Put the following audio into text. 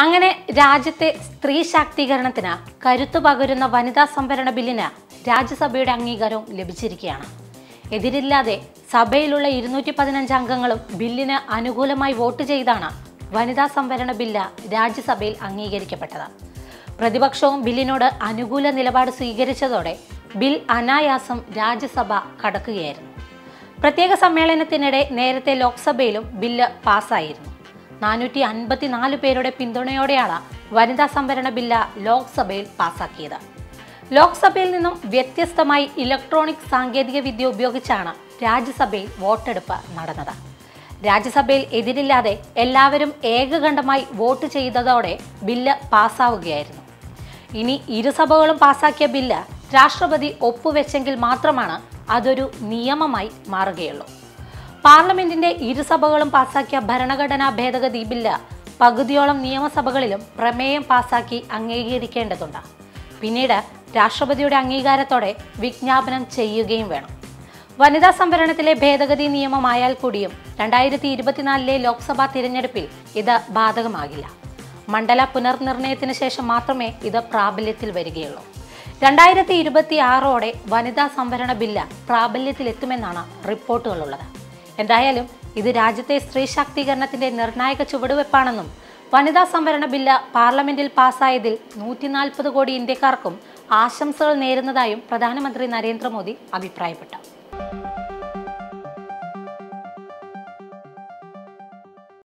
അങ്ങനെ രാജ്യത്തെ സ്ത്രീ ശാക്തീകരണത്തിന് കരുത്തു പകരുന്ന വനിതാ സംവരണ ബില്ലിന് രാജ്യസഭയുടെ അംഗീകാരവും ലഭിച്ചിരിക്കുകയാണ് എതിരില്ലാതെ സഭയിലുള്ള ഇരുന്നൂറ്റി പതിനഞ്ച് അംഗങ്ങളും ബില്ലിന് അനുകൂലമായി വോട്ട് ചെയ്താണ് വനിതാ സംവരണ ബില്ല് രാജ്യസഭയിൽ അംഗീകരിക്കപ്പെട്ടത് പ്രതിപക്ഷവും ബില്ലിനോട് അനുകൂല നിലപാട് സ്വീകരിച്ചതോടെ ബിൽ അനായാസം രാജ്യസഭ കടക്കുകയായിരുന്നു പ്രത്യേക സമ്മേളനത്തിനിടെ നേരത്തെ ലോക്സഭയിലും ബില്ല് പാസ്സായിരുന്നു നാനൂറ്റി അൻപത്തിനാല് പേരുടെ പിന്തുണയോടെയാണ് വനിതാ സംവരണ ബില്ല് ലോക്സഭയിൽ പാസാക്കിയത് ലോക്സഭയിൽ നിന്നും വ്യത്യസ്തമായി ഇലക്ട്രോണിക് സാങ്കേതിക വിദ്യ ഉപയോഗിച്ചാണ് രാജ്യസഭയിൽ വോട്ടെടുപ്പ് നടന്നത് രാജ്യസഭയിൽ എതിരില്ലാതെ എല്ലാവരും ഏകകണ്ഠമായി വോട്ട് ചെയ്തതോടെ ബില്ല് പാസ്സാവുകയായിരുന്നു ഇനി ഇരുസഭകളും പാസാക്കിയ ബില്ല് രാഷ്ട്രപതി ഒപ്പുവെച്ചെങ്കിൽ മാത്രമാണ് അതൊരു നിയമമായി മാറുകയുള്ളൂ പാർലമെന്റിന്റെ ഇരുസഭകളും പാസാക്കിയ ഭരണഘടനാ ഭേദഗതി ബില്ല് പകുതിയോളം നിയമസഭകളിലും പ്രമേയം പാസാക്കി അംഗീകരിക്കേണ്ടതുണ്ട് പിന്നീട് രാഷ്ട്രപതിയുടെ അംഗീകാരത്തോടെ വിജ്ഞാപനം ചെയ്യുകയും വേണം വനിതാ സംവരണത്തിലെ ഭേദഗതി നിയമമായാൽ കൂടിയും രണ്ടായിരത്തി ഇരുപത്തിനാലിലെ ലോക്സഭാ തിരഞ്ഞെടുപ്പിൽ ഇത് ബാധകമാകില്ല മണ്ഡല പുനർനിർണയത്തിന് ശേഷം മാത്രമേ ഇത് പ്രാബല്യത്തിൽ വരികയുള്ളൂ രണ്ടായിരത്തി ഇരുപത്തി ആറോടെ വനിതാ സംവരണ ബില്ല് പ്രാബല്യത്തിലെത്തുമെന്നാണ് റിപ്പോർട്ടുകളുള്ളത് എന്തായാലും ഇത് രാജ്യത്തെ സ്ത്രീ ശാക്തീകരണത്തിന്റെ നിർണായക ചുവടുവെപ്പാണെന്നും വനിതാ സംവരണ ബില്ല് പാർലമെന്റിൽ പാസ്സായതിൽ നൂറ്റി നാൽപ്പത് കോടി ഇന്ത്യക്കാർക്കും ആശംസകൾ നേരുന്നതായും പ്രധാനമന്ത്രി നരേന്ദ്രമോദി അഭിപ്രായപ്പെട്ടു